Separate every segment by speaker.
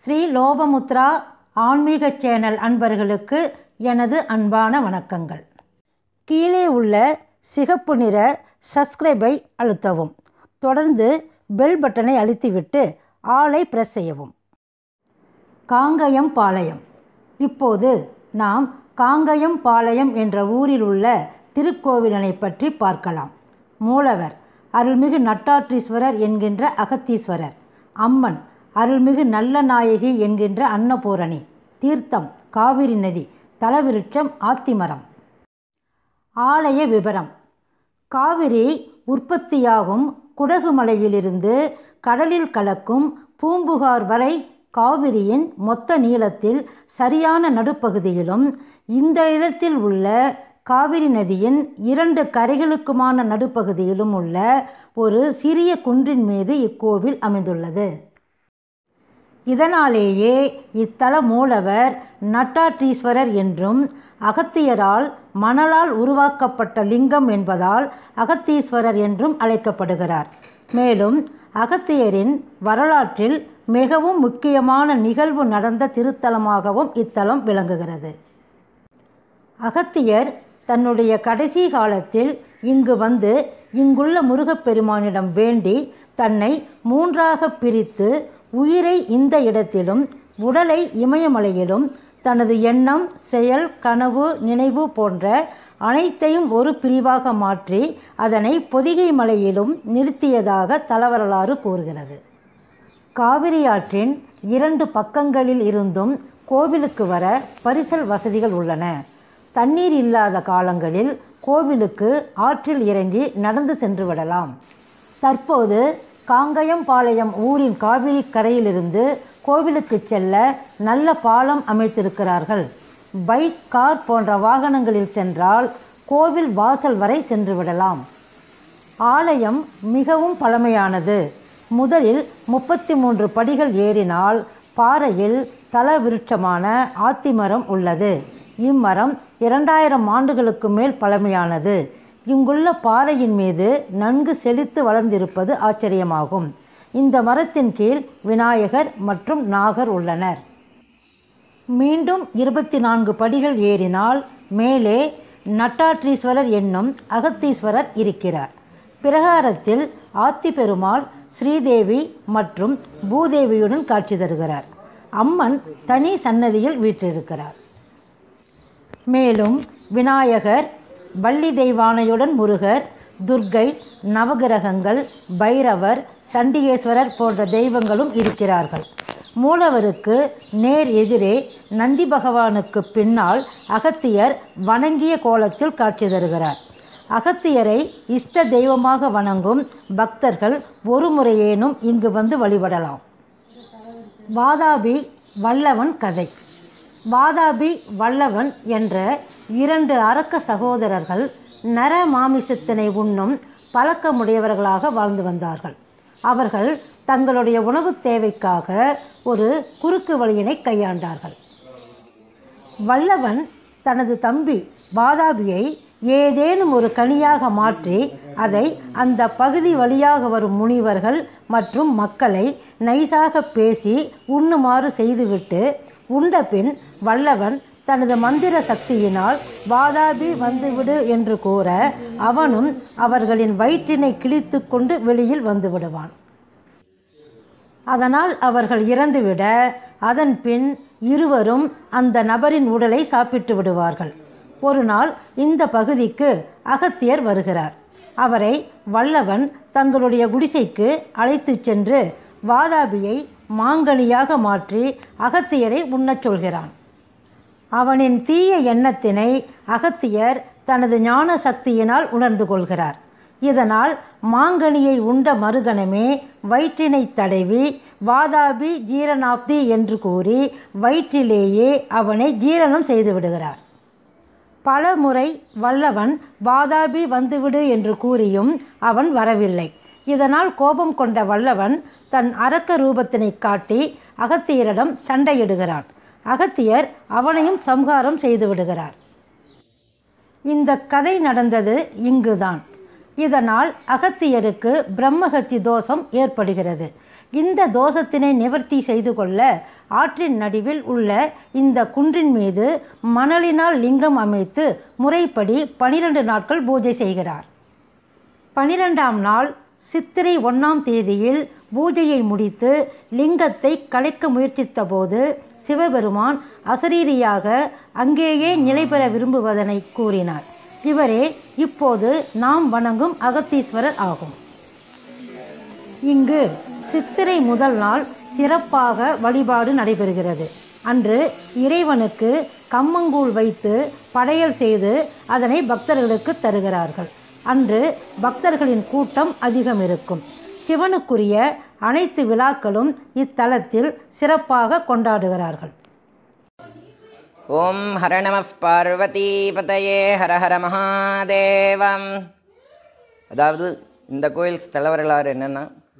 Speaker 1: ஸ்ரீ லோபமுத்ரா ஆன்மீக சேனல் அன்பர்களுக்கு எனது அன்பான வணக்கங்கள் கீழே உள்ள சிகப்பு நிற சப்ஸ்கிரைபை அழுத்தவும் தொடர்ந்து பெல் பட்டனை அழுத்திவிட்டு ஆளை பிரஸ் செய்யவும் காங்கயம் பாளையம் இப்போது நாம் காங்கயம் பாளையம் என்ற ஊரில் உள்ள திருக்கோவிலனை பற்றி பார்க்கலாம் மூலவர் அருள்மிகு நட்டாற்றீஸ்வரர் என்கின்ற அகத்தீஸ்வரர் அம்மன் அருள்மிகு நல்ல நாயகி என்கின்ற அன்னபூரணி தீர்த்தம் காவிரி நதி தலவிருட்சம் ஆத்திமரம் ஆலய விபரம் காவிரி உற்பத்தியாகும் குடகுமலையிலிருந்து கடலில் கலக்கும் பூம்புகார் வரை காவிரியின் மொத்த நீளத்தில் சரியான நடுப்பகுதியிலும் இந்த இடத்தில் உள்ள காவிரி நதியின் இரண்டு கரைகளுக்குமான நடுப்பகுதியிலும் உள்ள ஒரு சிறிய குன்றின் மீது இக்கோவில் அமைந்துள்ளது இதனாலேயே இத்தல மூலவர் நட்டாற்றீஸ்வரர் என்றும் அகத்தியரால் மணலால் உருவாக்கப்பட்ட லிங்கம் என்பதால் அகத்தீஸ்வரர் என்றும் அழைக்கப்படுகிறார் மேலும் அகத்தியரின் வரலாற்றில் மிகவும் முக்கியமான நிகழ்வு நடந்த திருத்தலமாகவும் இத்தலம் விளங்குகிறது அகத்தியர் தன்னுடைய கடைசி காலத்தில் இங்கு வந்து இங்குள்ள முருகப்பெருமானிடம் வேண்டி தன்னை மூன்றாக பிரித்து உயிரை இந்த இடத்திலும் உடலை இமயமலையிலும் தனது எண்ணம் செயல் கனவு நினைவு போன்ற அனைத்தையும் ஒரு பிரிவாக மாற்றி அதனை பொதிகை மலையிலும் நிறுத்தியதாக தலவரலாறு கூறுகிறது காவிரி ஆற்றின் இரண்டு பக்கங்களில் இருந்தும் கோவிலுக்கு வர பரிசல் வசதிகள் உள்ளன தண்ணீர் இல்லாத காலங்களில் கோவிலுக்கு ஆற்றில் இறங்கி நடந்து சென்று விடலாம் தற்போது காங்கயம்பாளையம் ஊரின் காவிரி கரையிலிருந்து கோவிலுக்கு செல்ல நல்ல பாலம் அமைத்திருக்கிறார்கள் பைக் கார் போன்ற வாகனங்களில் சென்றால் கோவில் வாசல் வரை சென்று விடலாம் ஆலயம் மிகவும் பழமையானது முதலில் முப்பத்தி மூன்று படிகள் ஏறினால் பாறையில் தல விருட்சமான ஆத்திமரம் உள்ளது இம்மரம் இரண்டாயிரம் ஆண்டுகளுக்கு மேல் பழமையானது இங்குள்ள பாறையின் மீது நன்கு செழித்து வளர்ந்திருப்பது ஆச்சரியமாகும் இந்த மரத்தின் கீழ் விநாயகர் மற்றும் நாகர் உள்ளனர் மீண்டும் இருபத்தி நான்கு படிகள் ஏறினால் மேலே நட்டாற்றீஸ்வரர் என்னும் அகத்தீஸ்வரர் இருக்கிறார் பிரகாரத்தில் ஆத்திபெருமாள் ஸ்ரீதேவி மற்றும் பூதேவியுடன் காட்சி தருகிறார் அம்மன் தனி சன்னதியில் வீற்றிருக்கிறார் மேலும் விநாயகர் வள்ளி தெய்வானையுடன் முருகர் துர்க்கை நவகிரகங்கள் பைரவர் சண்டிகேஸ்வரர் போன்ற தெய்வங்களும் இருக்கிறார்கள் மூலவருக்கு நேர் எதிரே நந்தி பகவானுக்கு பின்னால் அகத்தியர் வணங்கிய கோலத்தில் காட்சி தருகிறார் அகத்தியரை இஷ்ட தெய்வமாக வணங்கும் பக்தர்கள் ஒரு முறையேனும் இங்கு வந்து வழிபடலாம் வாதாபி வல்லவன் கதை வாதாபி வல்லவன் என்ற இரண்டு அரக்க சகோதரர்கள் நர மாமிசத்தினை உண்ணும் பழக்கமுடையவர்களாக வாழ்ந்து வந்தார்கள் அவர்கள் தங்களுடைய உணவு தேவைக்காக ஒரு குறுக்கு வழியினை கையாண்டார்கள் வல்லவன் தனது தம்பி வாதாபியை ஏதேனும் ஒரு கனியாக மாற்றி அதை அந்த பகுதி வழியாக வரும் முனிவர்கள் மற்றும் மக்களை நைசாக பேசி உண்ணுமாறு செய்துவிட்டு உண்ட பின் வல்லவன் தனது மந்திர சக்தியினால் வாதாபி வந்துவிடு என்று கூற அவனும் அவர்களின் வயிற்றினை கிழித்து கொண்டு வெளியில் வந்து விடுவான் அதனால் அவர்கள் இறந்துவிட அதன் பின் இருவரும் அந்த நபரின் உடலை சாப்பிட்டு விடுவார்கள் ஒரு நாள் இந்த பகுதிக்கு அகத்தியர் வருகிறார் அவரை வல்லவன் தங்களுடைய குடிசைக்கு அழைத்து சென்று வாதாபியை மாங்கனியாக மாற்றி அகத்தியரை உண்ணச் சொல்கிறான் அவனின் தீய எண்ணத்தினை அகத்தியர் தனது ஞான சக்தியினால் உணர்ந்து கொள்கிறார் இதனால் மாங்கனியை உண்ட மறுகணமே வயிற்றினை தடவி வாதாபி ஜீரணாப்தி என்று கூறி வயிற்றிலேயே அவனை ஜீரணம் செய்து விடுகிறார் பல முறை வல்லவன் வாதாபி வந்துவிடு என்று கூறியும் அவன் வரவில்லை இதனால் கோபம் கொண்ட வல்லவன் தன் அரக்க ரூபத்தினை காட்டி அகத்தியரிடம் சண்டையிடுகிறான் அகத்தியர் அவனையும் சம்ஹாரம் செய்து விடுகிறார் இந்த கதை நடந்தது இங்குதான் இதனால் அகத்தியருக்கு பிரம்மஹத்தி தோஷம் ஏற்படுகிறது இந்த தோஷத்தினை நிவர்த்தி செய்து கொள்ள ஆற்றின் நடுவில் உள்ள இந்த குன்றின் மீது மணலினால் லிங்கம் அமைத்து முறைப்படி பனிரெண்டு நாட்கள் பூஜை செய்கிறார் பனிரெண்டாம் நாள் சித்திரை ஒன்றாம் தேதியில் பூஜையை முடித்து லிங்கத்தை கலைக்க முயற்சித்தபோது சிவபெருமான் அசரீரியாக அங்கேயே நிலை பெற விரும்புவதனை கூறினார் இவரே இப்போது நாம் வணங்கும் அகத்தீஸ்வரர் ஆகும் இங்கு சித்திரை முதல் நாள் சிறப்பாக வழிபாடு நடைபெறுகிறது அன்று இறைவனுக்கு கம்மங்கூழ் வைத்து படையல் செய்து அதனை பக்தர்களுக்கு தருகிறார்கள் அன்று பக்தர்களின் கூட்டம் அதிகம் இருக்கும் சிவனுக்குரிய அனைத்து விழாக்களும் இத்தலத்தில் சிறப்பாக கொண்டாடுகிறார்கள்
Speaker 2: ஓம் ஹர நம பார்வதிபதையே ஹர ஹர மகாதேவம் அதாவது இந்த கோயில் ஸ்தல வரலாறு என்னென்னா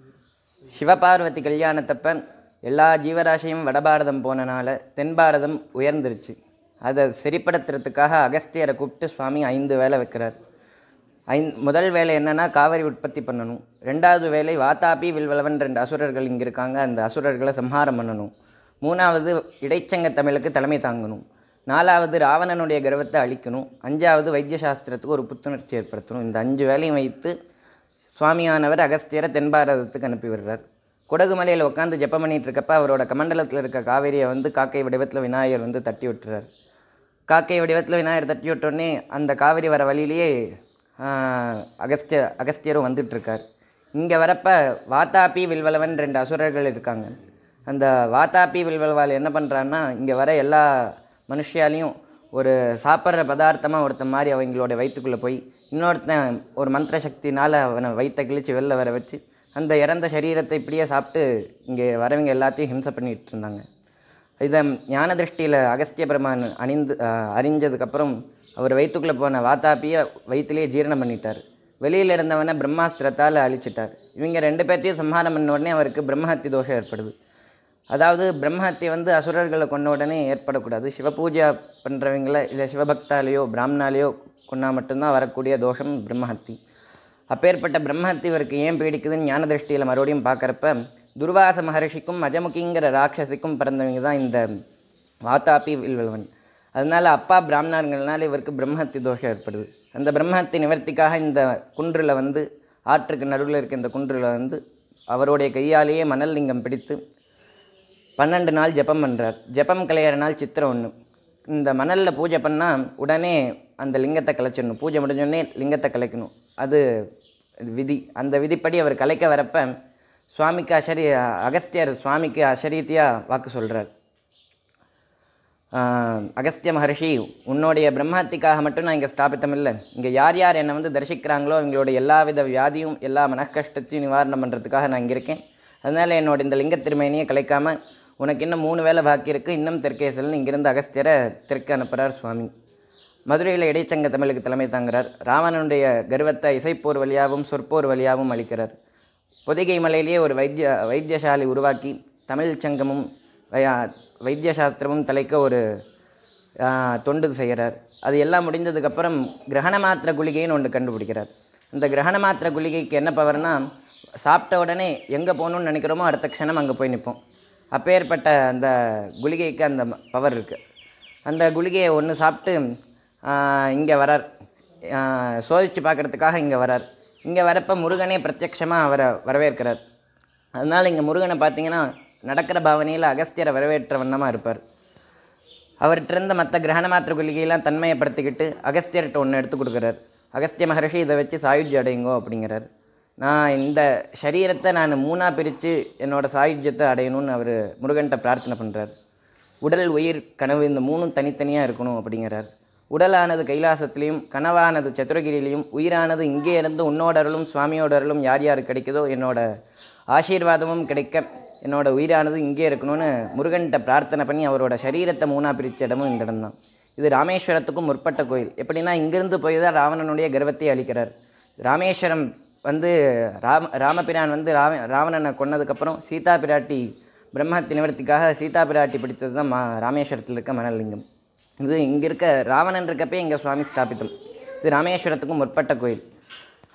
Speaker 2: சிவபார்வதி கல்யாணத்தப்ப எல்லா ஜீவராசியும் வடபாரதம் போனனால தென் பாரதம் உயர்ந்துருச்சு அதை சரிப்படுத்துறதுக்காக அகஸ்தியரை கூப்பிட்டு சுவாமி ஐந்து வேலை வைக்கிறார் ஐந் முதல் வேலை என்னன்னா காவிரி உற்பத்தி பண்ணணும் ரெண்டாவது வேலை வாத்தாபி வில்வலவன் ரெண்டு அசுரர்கள் இங்கே இருக்காங்க அந்த அசுரர்களை சம்ஹாரம் பண்ணணும் மூணாவது இடைச்சங்க தமிழுக்கு தலைமை தாங்கணும் நாலாவது ராவணனுடைய கர்வத்தை அழிக்கணும் அஞ்சாவது வைத்திய சாஸ்திரத்துக்கு ஒரு புத்துணர்ச்சி ஏற்படுத்தணும் இந்த அஞ்சு வேலையும் வைத்து சுவாமியானவர் அகஸ்தியரை தென்பாரதத்துக்கு அனுப்பி விடுறார் குடகு மலையில் உட்காந்து ஜெபம் பண்ணிட்டு இருக்கப்ப அவரோட கமண்டலத்தில் இருக்க காவேரியை வந்து காக்கை வடிவத்தில் விநாயகர் வந்து தட்டி விட்டுறார் காக்கை வடிவத்தில் விநாயகர் தட்டி விட்டோடனே அந்த காவிரி வர வழியிலேயே ஆஹ், அகஸ்திய அகஸ்தியரும் வந்துட்டுருக்கார் இங்கே வரப்ப வாத்தாபி வில்வலவன் ரெண்டு அசுரர்கள் இருக்காங்க அந்த வாத்தாபி வில்வலவால் என்ன பண்ணுறான்னா இங்கே வர எல்லா மனுஷியாலையும் ஒரு சாப்பிட்ற பதார்த்தமாக ஒருத்தன் மாதிரி அவங்களோட வயிற்றுக்குள்ளே போய் இன்னொருத்தன் ஒரு மந்திர சக்தினால் அவனை வயிற்றை கிழிச்சு வெளில வர வச்சு அந்த இறந்த சரீரத்தை இப்படியே சாப்பிட்டு இங்கே வரவங்க எல்லாத்தையும் ஹிம்சை பண்ணிட்டு இருந்தாங்க இதை ஞான திருஷ்டியில் அகஸ்திய பெருமான் அணிந்து அஹ், அறிஞ்சதுக்கப்புறம் அவர் வயிற்றுக்குள்ளே போன வாத்தாப்பியை வயிற்றுலேயே ஜீரணம் பண்ணிட்டார் வெளியில் இருந்தவனை பிரம்மாஸ்திரத்தால் அழிச்சிட்டார் இவங்க ரெண்டு பேர்த்தையும் சம்ஹாரம் பண்ண உடனே அவருக்கு பிரம்மஹத்தி தோஷம் ஏற்படுது அதாவது பிரம்மஹத்தி வந்து அசுரர்களை கொண்ட உடனே ஏற்படக்கூடாது சிவபூஜை பண்ணுறவங்கள இல்லை சிவபக்தாலேயோ பிராமணாலேயோ கொண்டா மட்டும்தான் வரக்கூடிய தோஷம் பிரம்மஹத்தி அப்பேற்பட்ட பிரம்மஹத்தி இவருக்கு ஏன் பீடிக்குதுன்னு ஞான திருஷ்டியில் மறுபடியும் பார்க்குறப்ப துர்வாச மகர்ஷிக்கும் அஜமுகிங்கிற ராட்சசிக்கும் பிறந்தவங்க தான் இந்த வாத்தாப்பி வில்வல்வன் அதனால அப்பா பிராமணர்கள்னால இவருக்கு பிரம்மஹத்தி தோஷம் ஏற்படுது அந்த பிரம்மஹத்தி நிவர்த்திக்காக இந்த குன்றில் வந்து ஆற்றுக்கு நடுவில் இருக்க இந்த குன்றில் வந்து அவருடைய கையாலேயே மணல் லிங்கம் பிடித்து பன்னெண்டு நாள் ஜெபம் பண்ணுறார் ஜெபம் கலையிற நாள் சித்திரம் ஒன்று இந்த மணலில் பூஜை பண்ணால் உடனே அந்த லிங்கத்தை கலைச்சிடணும் பூஜை முடிஞ்சோடனே லிங்கத்தை கலைக்கணும் அது விதி அந்த விதிப்படி அவர் கலைக்க வரப்ப சுவாமிக்கு அசரி அகஸ்தியர் சுவாமிக்கு அசரீத்தியாக வாக்கு சொல்கிறார் அகஸ்திய மகர்ஷி உன்னுடைய பிரம்மஹத்திக்காக மட்டும் நான் இங்கே ஸ்தாபித்தம் இல்லை இங்கே யார் யார் என்னை வந்து தரிசிக்கிறாங்களோ அவங்களோட எல்லா வித வியாதியும் எல்லா மனக்கஷ்டத்தையும் நிவாரணம் பண்ணுறதுக்காக நான் இங்கே இருக்கேன் அதனால் என்னோட இந்த லிங்க திருமேனியை கலைக்காம உனக்கு இன்னும் மூணு வேலை பாக்கி இருக்குது இன்னும் தெற்கேசல்னு இங்கிருந்து அகஸ்தியரை தெற்கு அனுப்புகிறார் சுவாமி மதுரையில் இடைச்சங்க தமிழுக்கு தலைமை தாங்குறார் ராவணனுடைய கர்வத்தை இசைப்போர் வழியாகவும் சொற்போர் வழியாகவும் அளிக்கிறார் பொதிகை மலையிலேயே ஒரு வைத்திய வைத்தியசாலை உருவாக்கி தமிழ் சங்கமும் வை- வைத்திய சாஸ்திரமும் தலைக்க ஒரு ஆ, தொண்டு செய்கிறார் அது எல்லாம் முடிந்ததுக்கப்புறம் கிரகண மாத்திர குளிகைன்னு ஒன்று கண்டுபிடிக்கிறார் இந்த கிரகண மாத்திர குளிகைக்கு என்ன பவர்னா சாப்பிட்ட உடனே எங்கே போகணும்னு நினைக்கிறோமோ அடுத்த க்ஷணம் அங்கே போய் நிற்போம் அப்பேற்பட்ட அந்த குளிகைக்கு அந்த பவர் இருக்குது அந்த குளிகையை ஒன்று சாப்பிட்டு இங்கே வரார் ஆஹ் சோதிச்சு பார்க்கறதுக்காக இங்கே வரார் இங்கே வரப்ப முருகனே பிரத்யக்ஷமாக அவரை வரவேற்கிறார் அதனால் இங்கே முருகனை பார்த்தீங்கன்னா நடக்கிற பாவனையில் அகஸ்தியரை வரவேற்ற வண்ணமாக இருப்பார் அவர்கிட்ட இருந்த மற்ற கிரகண மாத்திர குளிகையெல்லாம் தன்மையப்படுத்திக்கிட்டு அகஸ்தியர்கிட்ட ஒன்று எடுத்து கொடுக்குறார் அகஸ்திய மகர்ஷி இதை வச்சு சாயுஜ்யம் அடையுங்கோ அப்படிங்கிறார் நான் இந்த சரீரத்தை நான் மூணாக பிரித்து என்னோட சாயுஜ்யத்தை அடையணும்னு அவர் முருகன்கிட்ட பிரார்த்தனை பண்ணுறார் உடல் உயிர் கனவு இந்த மூணும் தனித்தனியாக இருக்கணும் அப்படிங்கிறார் உடலானது கைலாசத்திலையும் கனவானது சதுரகிரியிலையும் உயிரானது இங்கே இருந்து உன்னோட அருளும் சுவாமியோட அருளும் யார் யாருக்கு கிடைக்குதோ என்னோட ஆசீர்வாதமும் கிடைக்க என்னோட உயிரானது இங்கே இருக்கணும்னு முருகன்கிட்ட பிரார்த்தனை பண்ணி அவரோட சரீரத்தை மூணாக பிரித்த இடமும் இந்த இடம் தான் இது ராமேஸ்வரத்துக்கும் முற்பட்ட கோயில் எப்படின்னா இங்கிருந்து போய் தான் ராவணனுடைய கர்வத்தை அளிக்கிறார் ராமேஸ்வரம் வந்து ராம ராமபிரான் வந்து ராவ ராவணனை கொன்னதுக்கப்புறம் சீதா பிராட்டி பிரம்மஹத்தி நிவர்த்திக்காக சீதா பிராட்டி பிடித்தது தான் மா ராமேஸ்வரத்தில் இருக்க மணலிங்கம் இது இங்கே இருக்க ராவணன் இருக்கப்பே இங்கே சுவாமி ஸ்தாபித்தம் இது ராமேஸ்வரத்துக்கும் முற்பட்ட கோயில்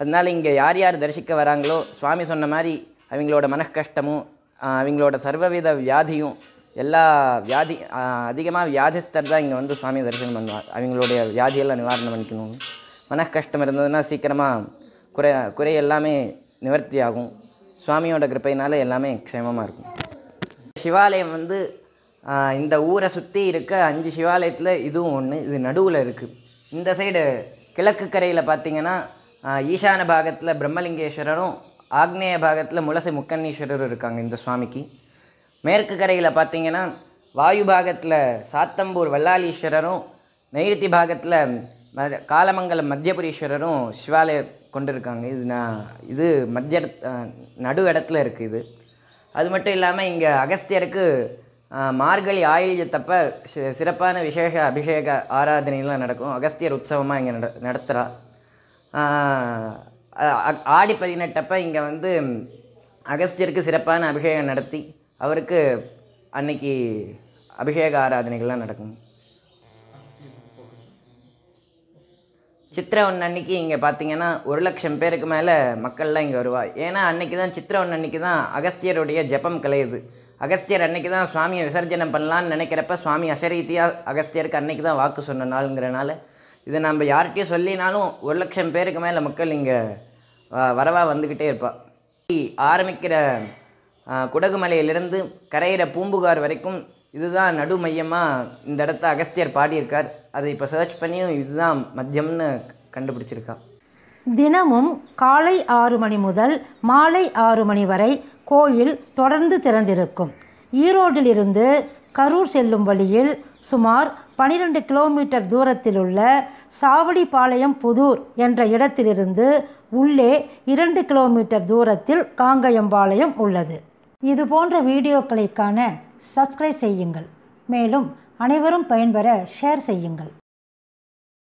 Speaker 2: அதனால இங்கே யார் யார் தரிசிக்க வராங்களோ சுவாமி சொன்ன மாதிரி அவங்களோட மனக்கஷ்டமும் ஆஹ், அவங்களோட சர்வவித வியாதியும் எல்லா வியாதி அதிகமாக வியாதிஸ்தர் தான் இங்கே வந்து சுவாமி தரிசனம் பண்ணுவார் அவங்களுடைய வியாதியெல்லாம் நிவாரணம் பண்ணிக்கணும் மனக்கஷ்டம் இருந்ததுன்னா சீக்கிரமாக குறை குறை எல்லாமே நிவர்த்தி ஆகும் சுவாமியோட கிருப்பையினால எல்லாமே க்ஷேமமாக இருக்கும் சிவாலயம் வந்து ஆஹ், இந்த ஊரை சுற்றி இருக்க அஞ்சு சிவாலயத்தில் இதுவும் ஒன்று இது நடுவில் இருக்குது இந்த சைடு கிழக்கு கரையில் பார்த்தீங்கன்னா ஆஹ், ஈசான பாகத்தில் பிரம்மலிங்கேஸ்வரரும் ஆக்னேய பாகத்தில் முலசை முக்கண்ணீஸ்வரரும் இருக்காங்க இந்த சுவாமிக்கு மேற்கு கரையில் பார்த்தீங்கன்னா வாயு பாகத்தில் சாத்தம்பூர் வல்லாளீஸ்வரரும் நைருத்தி பாகத்தில் ம- காலமங்கலம் மத்தியபுரீஸ்வரரும் சிவாலயம் கொண்டிருக்காங்க இது நான் இது மத்திய இடத்- ஆஹ், நடு இடத்துல இருக்குது இது அது மட்டும் இல்லாமல் இங்கே அகஸ்தியருக்கு ஆஹ், மார்கழி ஆயுள்யத்தப்ப சி- சிறப்பான விசேஷ அபிஷேக ஆராதனைலாம் நடக்கும் அகஸ்தியர் உற்சவமாக இங்கே நட நடத்துகிறா ஆடி பதினெட்டப்ப இங்கே வந்து அகஸ்தியருக்கு சிறப்பான அபிஷேகம் நடத்தி அவருக்கு அன்னைக்கு அபிஷேக ஆராதனைகள்லாம் நடக்கும் சித்திரை ஒன்று அன்னைக்கு இங்கே பார்த்தீங்கன்னா ஒரு லட்சம் பேருக்கு மேலே மக்கள்லாம் இங்கே வருவா ஏன்னா அன்னைக்கு தான் சித்திரை ஒன்று அன்னைக்கு தான் அகஸ்தியருடைய ஜெபம் கலையுது அகஸ்தியர் அன்னைக்கு தான் சுவாமியை விசர்ஜனம் பண்ணலான்னு நினைக்கிறப்ப சுவாமி அசரீதியாக அகஸ்தியருக்கு அன்னைக்கு தான் வாக்கு சொன்ன நாளுங்கிறனால இதை நம்ம யார்கிட்டயும் சொல்லினாலும் ஒரு லட்சம் பேருக்கு மேலே மக்கள் இங்கே வரவா வந்துக்கிட்டே இருப்பா ஆரம்பிக்கிற ஆ, குடகுமலையிலிருந்து கரையிற பூம்புகார் வரைக்கும் இதுதான் நடு மையமாக இந்த இடத்த அகஸ்தியர் பாடியிருக்கார் அதை இப்போ சர்ச் பண்ணியும் இதுதான் மத்தியம்னு கண்டுபிடிச்சிருக்கா
Speaker 1: தினமும் காலை ஆறு மணி முதல் மாலை ஆறு மணி வரை கோயில் தொடர்ந்து திறந்திருக்கும் ஈரோட்டிலிருந்து கரூர் செல்லும் வழியில் சுமார் 12 கிலோமீட்டர் தூரத்தில் உள்ள சாவடிப்பாளையம் புதூர் என்ற இடத்திலிருந்து உள்ளே இரண்டு கிலோமீட்டர் தூரத்தில் காங்கயம்பாளையம் உள்ளது இது போன்ற வீடியோக்களை காண சப்ஸ்கிரைப் செய்யுங்கள் மேலும் அனைவரும் பயன்பெற ஷேர் செய்யுங்கள்